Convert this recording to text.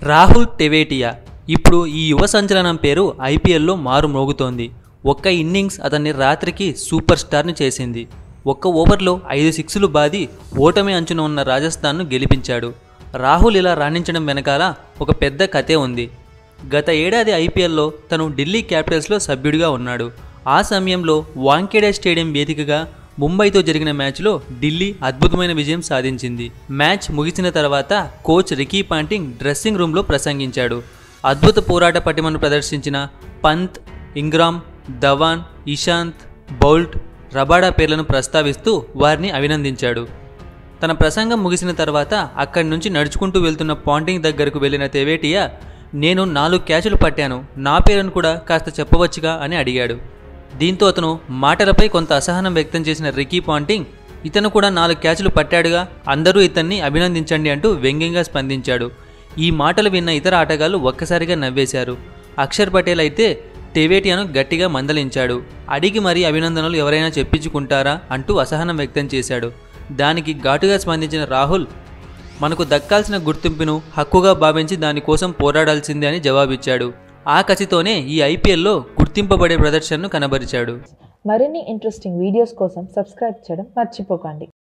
రాహుల్ టెవేటియా ఇప్పుడు ఈ యువ సంచలనం పేరు ఐపీఎల్లో మారు మోగుతోంది ఒక్క ఇన్నింగ్స్ అతన్ని రాత్రికి సూపర్ స్టార్ని చేసింది ఒక్క ఓవర్లో ఐదు సిక్స్లు బాది ఓటమి అంచున ఉన్న రాజస్థాన్ను గెలిపించాడు రాహుల్ ఇలా రాణించడం వెనకాల ఒక పెద్ద కథే ఉంది గత ఏడాది ఐపీఎల్లో తను ఢిల్లీ క్యాపిటల్స్లో సభ్యుడిగా ఉన్నాడు ఆ సమయంలో వాంఖేడే స్టేడియం వేదికగా ముంబైతో జరిగిన మ్యాచ్లో ఢిల్లీ అద్భుతమైన విజయం సాధించింది మ్యాచ్ ముగిసిన తర్వాత కోచ్ రికీ పాంటింగ్ డ్రెస్సింగ్ రూమ్లో ప్రసంగించాడు అద్భుత పోరాట పటిమను ప్రదర్శించిన Pant Ingram Dhawan Ishant Boult Rabada పేర్లను ప్రస్తావిస్తూ వారిని అభినందించాడు తన ప్రసంగం ముగిసిన తర్వాత అక్కడి నుంచి నడుచుకుంటూ వెళ్తున్న పాంటింగ్ దగ్గరకు వెళ్ళిన తెవేటియా నేను నాలుగు క్యాచులు పట్టాను నా పేరును కూడా కాస్త చెప్పవచ్చుగా అని అడిగాడు దీంతో అతను మాటలపై కొంత అసహనం వ్యక్తం చేసిన రికీ పాంటింగ్ ఇతను కూడా నాలుగు క్యాచులు పట్టాడుగా అందరూ ఇతన్ని అభినందించండి అంటూ వ్యంగ్యంగా స్పందించాడు ఈ మాటలు విన్న ఇతర ఆటగాళ్లు ఒక్కసారిగా నవ్వేశారు అక్షర్ పటేల్ అయితే టెవేటియాను గట్టిగా మందలించాడు అడిగి మరీ అభినందనలు ఎవరైనా చెప్పించుకుంటారా అంటూ అసహనం వ్యక్తం చేశాడు దానికి ఘాటుగా స్పందించిన రాహుల్ మనకు దక్కాల్సిన గుర్తింపును హక్కుగా భావించి దానికోసం పోరాడాల్సిందే అని జవాబిచ్చాడు ఆ కసితోనే ఈ ఐపీఎల్లో గుర్తింపబడే ప్రదర్శనను కనబరిచాడు మరిన్ని ఇంట్రెస్టింగ్ వీడియోస్ కోసం సబ్స్క్రైబ్ చేయడం మర్చిపోకండి